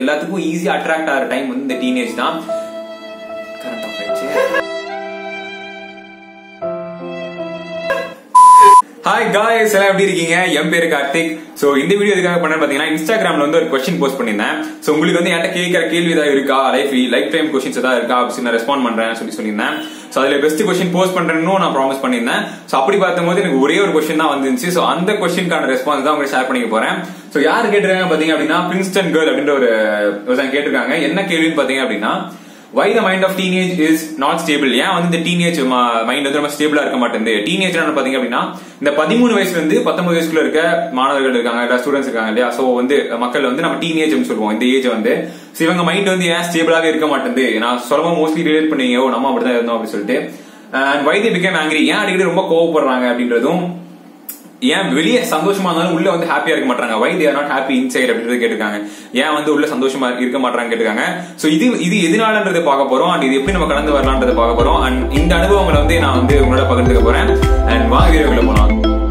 எல்லாத்துக்கும் ஈஸியா அட்ராக்ட் ஆகிற டைம் வந்து இந்த டீனேஜ் தான் கரண்ட் ஆஃப் ஆயிடுச்சு ஹாய் காய்ஸ் எல்லாம் எப்படி இருக்கீங்க என் பேரு கார்த்திக் சோ இந்த வீடியோ எதுக்காக பண்ண பாத்தீங்கன்னா இன்ஸ்டாகிராம்ல வந்து ஒரு கொஸ்டின் போஸ்ட் பண்ணிருந்தேன் சோ உங்களுக்கு வந்து என்கிட்ட கேட்கிற கேள்வி ஏதாவது இருக்கா லைஃப் லைஃப் டைம் கொஸ்டின்ஸ் ஏதாவது இருக்கா அப்படின்னு நான் ரெஸ்பாண்ட் பண்றேன் சொல்லி சொல்லியிருந்தேன் சோ அதுல பெஸ்ட் கொஸ்டின் போஸ்ட் பண்றேன்னு நான் ப்ராமிஸ் பண்ணியிருந்தேன் சோ அப்படி பார்க்கும்போது எனக்கு ஒரே ஒரு கொஸ்டின் தான் வந்துச்சு சோ அந்த கொஸ்டினுக்கான ரெஸ்பான்ஸ் தான் உங்களுக்கு ஷேர் பண்ணிக்க போறேன் சோ யார் கேட்டிருக்காங்க பாத்தீங்க அப்படின்னா பிரின்ஸ்டன் கேர்ள் அப்படின்ற ஒரு ஒருத்தங்க கேட்டிருக்காங்க என்ன கேள்வின்னு பாத்தீங்க அப்படின்னா why the mind of teenage is not stable ஏன் வந்து இந்த டீனேஜ் மைண்ட் வந்து ரொம்ப ஸ்டேபிளா இருக்க மாட்டேங்குது டீனேஜ் பாத்தீங்க அப்படின்னா இந்த பதிமூணு வயசுல இருந்து பத்தொன்பது வயசுக்குள்ள இருக்க மாணவர்கள் இருக்காங்க ஸ்டூடெண்ட்ஸ் இருக்காங்க இல்லையா சோ வந்து மக்கள் வந்து நம்ம டீனேஜ் சொல்லுவோம் இந்த ஏஜ் வந்து so இவங்க மைண்ட் வந்து ஏன் ஸ்டேபிளாவே இருக்க மாட்டேங்குது நான் சொல்லும்போது மோஸ்ட்லி ரிலேட் பண்ணீங்க ஓ நம்ம அப்படிதான் இருந்தோம் அப்படின்னு சொல்லிட்டு and why they become angry ஏன் அடிக்கடி ரொம்ப கோவப்படுறாங்க அப்படின்றதும் ஏன் வெளியே சந்தோஷமா இருந்தாலும் உள்ள வந்து ஹாப்பியா இருக்க மாட்டாங்க why they're not happy inside அப்படின்றது கேட்டிருக்காங்க ஏன் வந்து உள்ள சந்தோஷமா இருக்க மாட்டாங்க கேட்டிருக்காங்க சோ இது இது எதனாலன்றதை பார்க்க போறோம் அண்ட் இது எப்படி நம்ம கடந்து வரலான்றதை பார்க்க போறோம் அண்ட் இந்த அனுபவங்களை வந்து நான் வந்து உங்களோட பகிர்ந்துக்க போறேன் அண்ட் வாங்க வீடியோக்குள்ள போலாம்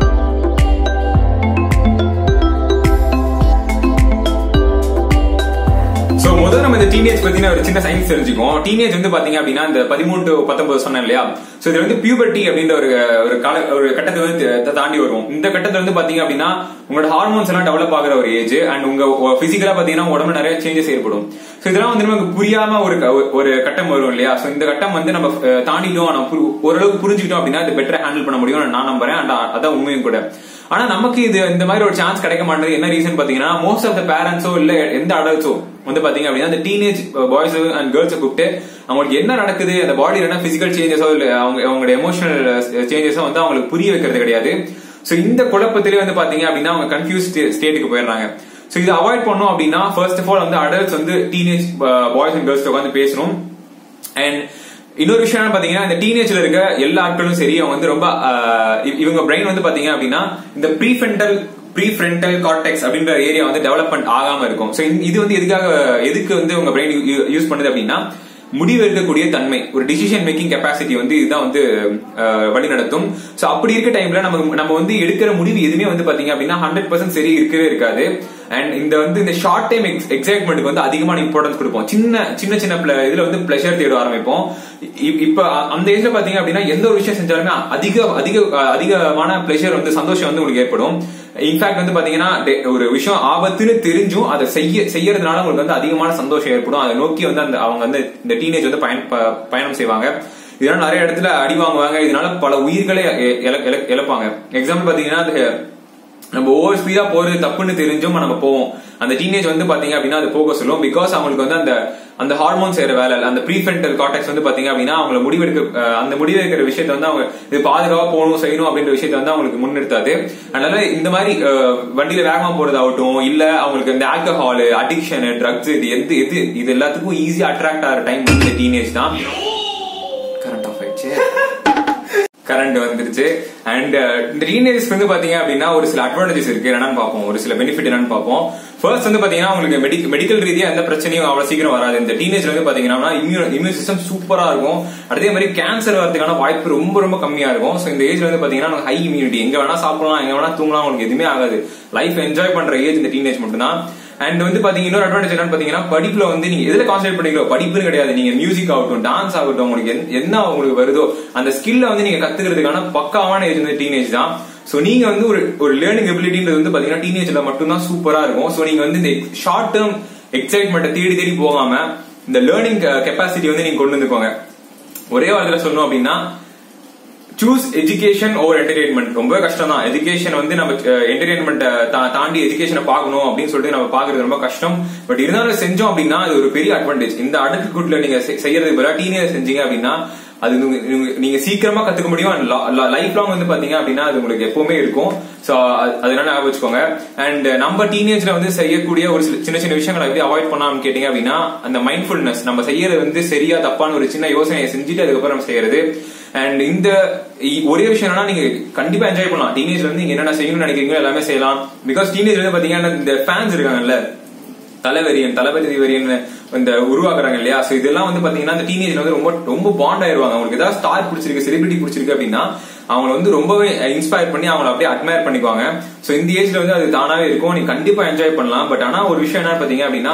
சோ முதல்ல நம்ம இந்த டீனேஜ் பத்தின ஒரு சின்ன சயின்ஸ் தெரிஞ்சுக்கோம் டீனேஜ் வந்து பாத்தீங்க அப்படின்னா இந்த பதிமூணு டு பத்தொன்பது சொன்னேன் இல்லையா சோ இது வந்து பியூபர்ட்டி அப்படின்ற ஒரு ஒரு கால ஒரு கட்டத்தை வந்து த- தாண்டி வரும் இந்த கட்டத்துல வந்து பாத்தீங்க அப்படின்னா உங்களோட ஹார்மோன்ஸ் எல்லாம் டெவலப் ஆகிற ஒரு ஏஜ் அண்ட் உங்க பிசிக்கலா பாத்தீங்கன்னா உங்க உடம்புல நிறைய சேஞ்சஸ் ஏற்படும் சோ இதெல்லாம் வந்து நமக்கு புரியாம ஒரு க- ஒரு கட்டம் வரும் இல்லையா சோ இந்த கட்டம் வந்து நம்ம அஹ், தாண்டிட்டோம் நம்ம புரி- ஓரளவுக்கு புரிஞ்சுக்கிட்டோம் அப்படின்னா இது பெட்டரா ஹேண்டில் பண்ண முடியும் நான் நம்புறேன் அண்ட் அதான் உண்மையும் கூட ஆனா நமக்கு இது இந்த மாதிரி ஒரு சான்ஸ் கிடைக்க மாட்டேங்குது என்ன ரீசன் பாத்தீங்கன்னா மோஸ்ட் ஆஃப் த பேரண்ட்ஸோ இல்ல எந்த அடல்ட்ஸோ வந்து பாத்தீங்க அப்படின்னா அந்த டீனேஜ் பாய்ஸ் அண்ட் கேர்ள்ஸ் கூப்பிட்டு அவங்களுக்கு என்ன நடக்குது அந்த பாடியில என்ன பிசிக்கல் சேஞ்சஸோ இல்ல அவங்க அவங்களோட எமோஷனல் சேஞ்சஸோ வந்து அவங்களுக்கு புரிய வைக்கிறது கிடையாது சோ இந்த குழப்பத்திலே வந்து பாத்தீங்க அப்படின்னா அவங்க கன்ஃபியூஸ் ஸ்டேட்டுக்கு போயிடுறாங்க சோ இதை அவாய்ட் பண்ணோம் அப்படின்னா ஃபர்ஸ்ட் ஆஃப் ஆல் வந்து அடல்ட்ஸ் வந்து டீனேஜ் பாய்ஸ் அண்ட் கேர்ள்ஸ் உட்காந்து பேசணும் அண்ட் இன்னொரு விஷயம் என்ன பாத்தீங்கன்னா இந்த டீனேஜ்ல இருக்க எல்லா ஆட்களும் சரி அவங்க வந்து ரொம்ப ஆஹ், இவ- இவங்க பிரெயின் வந்து பாத்தீங்க அப்படின்னா இந்த ப்ரீஃபென்டல் ப்ரீஃப்ரண்டல் கார்டெக்ஸ் அப்படின்ற ஏரியா வந்து டெவலப்மெண்ட் ஆகாம இருக்கும் சோ இது வந்து எதுக்காக எதுக்கு வந்து உங்க பிரெயின் யூஸ் பண்ணுது அப்படின்னா முடிவு எடுக்கக்கூடிய தன்மை ஒரு டிசிஷன் மேக்கிங் கெப்பாசிட்டி வந்து இதுதான் வந்து ஆஹ், வழி நடத்தும் சோ அப்படி இருக்க டைம்ல நம்ம நம்ம வந்து எடுக்கிற முடிவு எதுவுமே வந்து பாத்தீங்க அப்படின்னா ஹண்ட்ரட் பர்சன்ட் சரி இருக்கவே இருக்காது அண்ட் இந்த வந்து இந்த ஷார்ட் டைம் எக்ஸைட்மெண்ட்டுக்கு வந்து அதிகமான இம்பார்ட்டன்ஸ் கொடுப்போம் சின்ன சின்ன சின்ன ple- இதுல வந்து பிளஷர் தேட ஆரம்பிப்போம் இ- இப்ப அ- அந்த ஏஜ்ல பாத்தீங்க அப்படின்னா எந்த ஒரு விஷயம் செஞ்சாலுமே அதிக அதிக அதிகமான பிளஷர் வந்து சந்தோஷம் வந்து உங்களுக்கு ஏற்படும் இன்ஃபேக்ட் வந்து பாத்தீங்கன்னா டெ- ஒரு விஷயம் ஆபத்துன்னு தெரிஞ்சும் அதை செய்ய செய்யறதுனால உங்களுக்கு வந்து அதிகமான சந்தோஷம் ஏற்படும் அதை நோக்கி வந்து அந்த அவங்க வந்து இந்த டீனேஜ் வந்து பயன் ப- பயணம் செய்வாங்க இதனால நிறைய இடத்துல அடி வாங்குவாங்க இதனால பல உயிர்களை இ- இழ- இழ- இழப்பாங்க எக்ஸாம்பிள் பாத்தீங்கன்னா அது நம்ம ஓவர் ஸ்பீடா போறது தப்புன்னு தெரிஞ்சும் நம்ம போவோம் அந்த டீனேஜ் வந்து பாத்தீங்க அப்படின்னா அது போக சொல்லும் பிகாஸ் அவங்களுக்கு வந்து அந்த அந்த ஹார்மோன் செய்யற வேலை அந்த ப்ரீஃபென்டல் கார்டெக்ஸ் வந்து பாத்தீங்க அப்படின்னா அவங்கள முடிவெடுக்க அஹ், அந்த முடிவெடுக்கிற விஷயத்தை வந்து அவங்க இது பாதுகாப்பா போகணும் செய்யணும் அப்படின்ற விஷயத்தை வந்து அவங்களுக்கு முன்னிறுத்தாது அதனால இந்த மாதிரி அஹ், வண்டியில வேகமா போறதாகட்டும் இல்ல அவங்களுக்கு இந்த ஆல்கஹால் அடிக்ஷன் ட்ரக்ஸ் இது எது எது இது எல்லாத்துக்கும் ஈஸியா அட்ராக்ட் ஆகிற டைம் வந்து இந்த டீனேஜ் தான் கரண்ட் ஆஃப் ஆயிடுச்சு கரண்ட் வந்துருச்சு அண்ட் இந்த டீனேஜ் வந்து பாத்தீங்க அப்படின்னா ஒரு சில அட்வான்டேஜஸ் இருக்கு என்னன்னு பார்ப்போம் ஒரு சில பெனிஃபிட் என்னன்னு பார்ப்போம் ஃபர்ஸ்ட் வந்து பாத்தீங்கன்னா உங்களுக்கு மெடிக்கல் ரீதியா எந்த பிரச்சனையும் அவ்வளவு சீக்கிரம் வராது இந்த டீனேஜ்ல வந்து பாத்தீங்கன்னா இம்யூன் இம்யூன் சிஸ்டம் சூப்பரா இருக்கும் அதே மாதிரி கேன்சர் வரதுக்கான வாய்ப்பு ரொம்ப ரொம்ப கம்மியா இருக்கும் சோ இந்த ஏஜ்ல வந்து பாத்தீங்கன்னா ஹை இம்யூனிட்டி எங்க வேணா சாப்பிடலாம் எங்க வேணா தூங்கலாம் உங்களுக்கு எதுவுமே ஆகாது லைஃப் என்ஜாய் பண்ற ஏஜ் இந்த டீனேஜ் மட்டும்தான் அண்ட் வந்து பாத்தீங்க இன்னொரு அட்வான்டேஜ் என்னன்னு பாத்தீங்கன்னா படிப்புல வந்து நீங்க எதுல கான்சென்ட்ரேட் பண்ணீங்களோ படிப்புன்னு கிடையாது நீங்க மியூசிக் ஆகட்டும் டான்ஸ் ஆகட்டும் உங்களுக்கு எந்த- என்ன உங்களுக்கு வருதோ அந்த ஸ்கில்ல வந்து நீங்க கத்துக்கிறதுக்கான பக்காவான ஏஜ் வந்து டீனேஜ் தான் சோ நீங்க வந்து ஒரு ஒரு லேர்னிங் எபிலிட்டின்றது வந்து பாத்தீங்கன்னா டீனேஜ்ல மட்டும்தான் சூப்பரா இருக்கும் சோ நீங்க வந்து இந்த ஷார்ட் டேர்ம் எக்ஸைட்மெண்ட்டை தேடி தேடி போகாம இந்த லேர்னிங் கெப்பாசிட்டி வந்து நீங்க கொண்டு வந்துக்கோங்க ஒரே வாரத்துல சொல்லணும் அப்படின்னா சூஸ் எஜுகேஷன் ஓவர் என்டர்டைன்மெண்ட் ரொம்ப கஷ்டம் தான் எஜுகேஷன் வந்து நம்ம என்டர்டைன்மெண்ட் தாண்டி எஜுகேஷனை பார்க்கணும் அப்படின்னு சொல்லிட்டு நம்ம பாக்குறது ரொம்ப கஷ்டம் பட் இருந்தாலும் செஞ்சோம் அப்படின்னா அது ஒரு பெரிய அட்வான்டேஜ் இந்த அடுக்கு கூட்டுல நீங்க செ- செய்யறதுக்கு பதிலா டீனேஜ் செஞ்சீங்க அப்படின்னா அது உங்க- உங்க- நீங்க சீக்கிரமா கத்துக்க முடியும் லைஃப் லாங் வந்து பாத்தீங்க அப்படின்னா அது உங்களுக்கு எப்பவுமே இருக்கும் சோ அதனால ஞாபகம் வச்சுக்கோங்க அண்ட் நம்ம டீனேஜ்ல வந்து செய்யக்கூடிய ஒரு சில சின்ன சின்ன விஷயங்களை எப்படி அவாய்ட் பண்ணலாம்னு கேட்டீங்க அப்படின்னா அந்த மைண்ட்ஃபுல்னஸ் நம்ம செய்யறது வந்து சரியா தப்பான ஒரு சின்ன யோசனையை செஞ்சுட்டு அதுக்கப்புறம் நம்ம செய்யறது அண்ட் இந்த இ- ஒரே விஷயம் என்னன்னா நீங்க கண்டிப்பா என்ஜாய் பண்ணலாம் டீனேஜ்ல வந்து நீங்க என்னென்ன செய்யணும்னு நினைக்கிறீங்களோ எல்லாமே செய்யலாம் பிகாஸ் டீனேஜ்ல வந்து பாத்தீங்கன்னா இந்த ஃபேன்ஸ் இருக்காங்கல்ல தலைவரியன் தளபதி வெறியன் இந்த உருவாக்குறாங்க இல்லையா சோ இதெல்லாம் வந்து பாத்தீங்கன்னா இந்த டீனேஜ்ல வந்து ரொம்ப ரொம்ப பாண்ட் ஆயிருவாங்க அவங்களுக்கு ஏதாவது ஸ்டார் பிடிச்சிருக்கு செலிபிரிட்டி பிடிச்சிருக்கு அப்படின்னா அவங்கள வந்து ரொம்பவே இன்ஸ்பயர் பண்ணி அவங்கள அப்படியே அட்மயர் பண்ணிக்குவாங்க சோ இந்த ஏஜ்ல வந்து அது தானாவே இருக்கும் நீங்க கண்டிப்பா என்ஜாய் பண்ணலாம் பட் ஆனா ஒரு விஷயம் என்ன பாத்தீங்க அப்படின்னா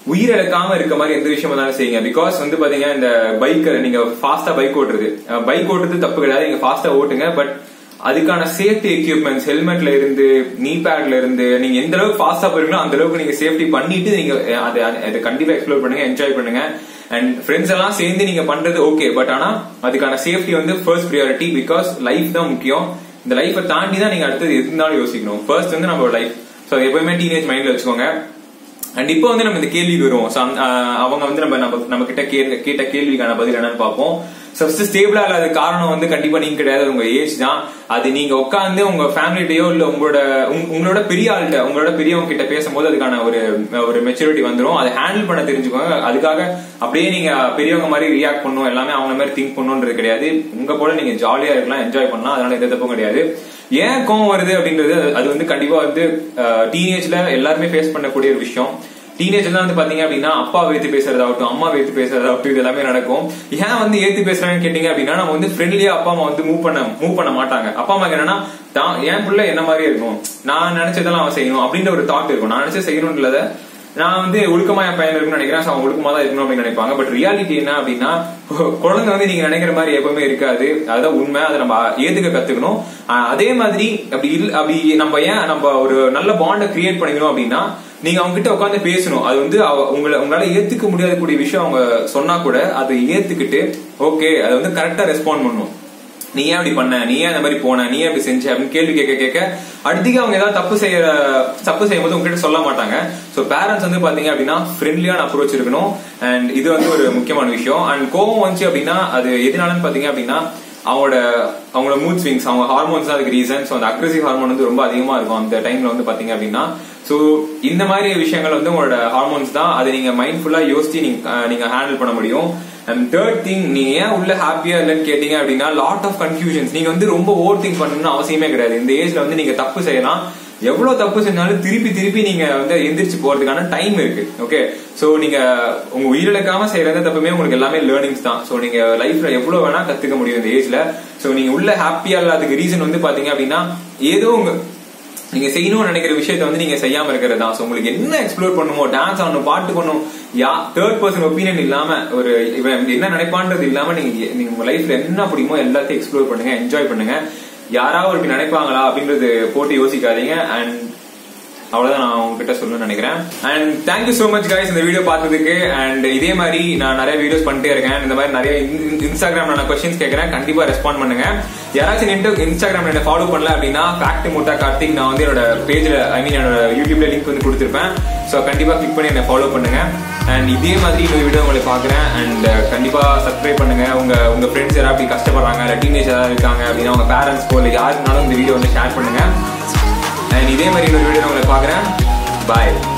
உயிரிழக்காம இருக்க மாதிரி எந்த விஷயம் இருந்தாலும் செய்யுங்க பிகாஸ் வந்து பாத்தீங்கன்னா இந்த பைக் நீங்க ஃபாஸ்டா பைக் ஓட்டுறது பைக் ஓட்டுறது தப்பு கிடையாது நீங்க ஃபாஸ்டா ஓட்டுங்க பட் அதுக்கான சேஃப்டி எக்யூப்மெண்ட்ஸ் ஹெல்மெட்ல இருந்து நீ பேட்ல இருந்து நீங்க எந்த அளவுக்கு ஃபாஸ்டா போறீங்களோ அந்த அளவுக்கு நீங்க சேஃப்டி பண்ணிட்டு நீங்க அதை அதை கண்டிப்பா எக்ஸ்ப்ளோர் பண்ணுங்க என்ஜாய் பண்ணுங்க அண்ட் ஃப்ரெண்ட்ஸ் எல்லாம் சேர்ந்து நீங்க பண்றது ஓகே பட் ஆனா அதுக்கான சேஃப்டி வந்து ஃபர்ஸ்ட் ப்ரியாரிட்டி பிகாஸ் லைஃப் தான் முக்கியம் இந்த லைஃபை தாண்டி தான் நீங்க அடுத்தது எது இருந்தாலும் யோசிக்கணும் ஃபர்ஸ்ட் வந்து நம்மளோட லைஃப் ஸோ எப்பவுமே டீனேஜ் மைண்ட்ல வச்சுக்கோங்க அண்ட் இப்போ வந்து நம்ம இந்த கேள்விக்கு வருவோம் So, அந்த, ஆஹ், அவங்க வந்து நம்ம நம்ம நம்ம கிட்ட கேட்ட கேட்ட கேள்விக்கான பதில் என்னன்னு பார்ப்போம் ஃபர்ஸ்ட் ஸ்டேபிளா இல்லாத காரணம் வந்து கண்டிப்பா நீங்க கிடையாது உங்க ஏஜ் தான் அது நீங்க உட்காந்து உங்க ஃபேமிலிட்டயோ இல்ல உங்களோட உங்க- உங்களோட பெரிய ஆள்கிட்ட உங்களோட பெரியவங்க கிட்ட பேசும்போது அதுக்கான ஒரு ஒரு மெச்சூரிட்டி வந்துரும் அதை ஹேண்டில் பண்ண தெரிஞ்சுக்கோங்க அதுக்காக அப்படியே நீங்க பெரியவங்க மாதிரி ரியாக்ட் பண்ணும் எல்லாமே அவங்க மாதிரி திங்க் பண்ணுன்றது கிடையாது உங்க போல நீங்க ஜாலியா இருக்கலாம் என்ஜாய் பண்ணலாம் அதனால எந்த தப்பும் கிடையாது ஏன் கோவம் வருது அப்படின்றது அது வந்து கண்டிப்பா வந்து டீனேஜ்ல எல்லாருமே ஃபேஸ் பண்ணக்கூடிய ஒரு விஷயம் டீனேஜ்ல வந்து பாத்தீங்க அப்படின்னா அப்பா ஏத்து பேசுறதாகட்டும் அம்மா ஏத்து பேசுறதாகட்டும் இது எல்லாமே நடக்கும் ஏன் வந்து ஏத்து பேசுறாங்கன்னு கேட்டீங்க அப்படின்னா நம்ம வந்து ஃப்ரெண்ட்லியா அப்பா அம்மா வந்து மூவ் பண்ண மூவ் பண்ண மாட்டாங்க அப்பா அம்மாக்கு என்னன்னா தான் என் பிள்ளை என்ன மாதிரி இருக்கும் நான் நினைச்சதெல்லாம் அவன் செய்யணும் அப்படின்ற ஒரு தாட் இருக்கும் நான் நினைச்ச செய்யணும்ன்றத நான் வந்து ஒழுக்கமா என் பையன் இருக்குன்னு நினைக்கிறேன் so அவன் ஒழுக்கமா தான் இருக்கணும் அப்படின்னு நினைப்பாங்க பட் ரியாலிட்டி என்ன அப்படின்னா குழந்தை வந்து நீங்க நினைக்கிற மாதிரி எப்பவுமே இருக்காது அதுதான் உண்மை அதை நம்ம ஏத்துக்க கத்துக்கணும் ஆஹ் அதே மாதிரி அப்படி இல்ல அப்படி நம்ம ஏன் நம்ம ஒரு நல்ல பாண்டை கிரியேட் பண்ணிக்கணும் அப்படின்னா நீங்க அவங்க கிட்ட உட்காந்து பேசணும் அது வந்து அவ- உங்களை உங்களால ஏத்துக்க முடியாத கூடிய விஷயம் அவங்க சொன்னா கூட அதை ஏத்துக்கிட்டு ஓகே அதை வந்து கரெக்டா ரெஸ்பாண்ட் பண்ணணும் நீ ஏன் அப்படி பண்ண நீ ஏன் அந்த மாதிரி போன நீ ஏன் அப்படி செஞ்ச அப்படின்னு கேள்வி கேட்க கேட்க அடுத்துக்கு அவங்க ஏதாவது தப்பு செய்யற தப்பு செய்யும் போது உங்ககிட்ட சொல்ல மாட்டாங்க சோ பேரண்ட்ஸ் வந்து பாத்தீங்க அப்படின்னா ஃப்ரெண்ட்லியான அப்ரோச் இருக்கணும் அண்ட் இது வந்து ஒரு முக்கியமான விஷயம் அண்ட் கோவம் வந்துச்சு அப்படின்னா அது எதனாலன்னு பாத்தீங்க அப்படின்னா அவங்களோட அவங்களோட மூட் ஸ்விங்ஸ் அவங்க ஹார்மோன்ஸ் தான் அதுக்கு ரீசன் ஸோ அந்த அக்ரெசிவ் ஹார்மோன் வந்து ரொம்ப அதிகமா இருக்கும் அந்த டைம்ல வந்து பாத்தீங்க அப்படின்னா சோ இந்த மாதிரி விஷயங்கள் வந்து உங்களோட ஹார்மோன்ஸ் தான் அதை நீங்க மைண்ட்ஃபுல்லா யோசிச்சு நீங்க அஹ், நீங்க ஹேண்டில் பண்ண முடியும் அண்ட் தேர்ட் திங் நீங்க ஏன் உள்ள ஹாப்பியா இல்லைன்னு கேட்டீங்க அப்படின்னா லாட் ஆஃப் கன்ஃபியூஷன்ஸ் நீங்க வந்து ரொம்ப ஓவர் திங்க் பண்ணணும்னு அவசியமே கிடையாது இந்த ஏஜ்ல வந்து நீங்க தப்பு செய்யலாம் எவ்வளவு தப்பு செஞ்சாலும் திருப்பி திருப்பி நீங்க வந்து எந்திரிச்சு போறதுக்கான டைம் இருக்கு ஓகே சோ நீங்க உங்க உயிரிழக்காம செய்யற எந்த தப்புமே உங்களுக்கு எல்லாமே லேர்னிங்ஸ் தான் சோ நீங்க லைஃப்ல எவ்வளவு வேணா கத்துக்க முடியும் இந்த ஏஜ்ல சோ நீங்க உள்ள ஹாப்பியா இல்லாததுக்கு ரீசன் வந்து பாத்தீங்க அப்படின்னா ஏதோ உங்க நீங்க செய்யணும்னு நினைக்கிற விஷயத்த வந்து நீங்க செய்யாம இருக்கிறது தான் உங்களுக்கு என்ன எக்ஸ்ப்ளோர் பண்ணுமோ டான்ஸ் ஆடணும் பாட்டு பண்ணணும் யா தேர்ட் பர்சன் ஒப்பீனியன் இல்லாம ஒரு இவன் என்ன நினைப்பான்றது இல்லாம நீங்க நீங்க உங்க லைஃப்ல என்ன பிடிக்குமோ எல்லாத்தையும் எக்ஸ்ப்ளோர் பண்ணுங்க என்ஜாய் பண்ணுங்க யாராவது இப்படி நினைப்பாங்களா அப்படின்றது போட்டு யோசிக்காதீங்க அண்ட் அவ்வளவுதான் நான் உங்ககிட்ட சொல்லணும்னு நினைக்கிறேன் and thank you so much guys இந்த வீடியோ பார்த்ததுக்கு அண்ட் இதே மாதிரி நான் நிறைய வீடியோஸ் பண்ணிட்டே இருக்கேன் இந்த மாதிரி நிறைய இன்ஸ்டாகிராம்ல நான் கொஸ்டின்ஸ் கேட்கறேன் கண்டிப்பா ரெஸ்பாண்ட் பண்ணுங்க யாராச்சும் நின்று இன்ஸ்டாகிராம்ல என்ன ஃபாலோ பண்ணல அப்படின்னா ஃபேக்ட் முட்டா கார்த்திக் நான் வந்து என்னோட பேஜ்ல ஐ மீன் என்னோட யூடியூப்ல லிங்க் வந்து கொடுத்துருப்பேன் ஸோ கண்டிப்பா கிளிக் பண்ணி என்ன ஃபாலோ பண்ணுங்க அண்ட் இதே மாதிரி இன்னொரு வீடியோ உங்களை பாக்குறேன் அண்ட் கண்டிப்பா சப்ஸ்கிரைப் பண்ணுங்க உங்க உங்க ஃப்ரெண்ட்ஸ் யாராவது அப்படி கஷ்டப்படுறாங்க இல்லை டீனேஜ் யாராவது இருக்காங்க அப்படின்னா உங்க பேரண்ட்ஸ் போல யாருக்குனாலும் இந்த வீடியோ வந்து ஷேர் பண்ணுங்க அண்ட் இதே மாதிரி இன்னொரு வீடியோ உங்களை பார்க்குறேன் பாய்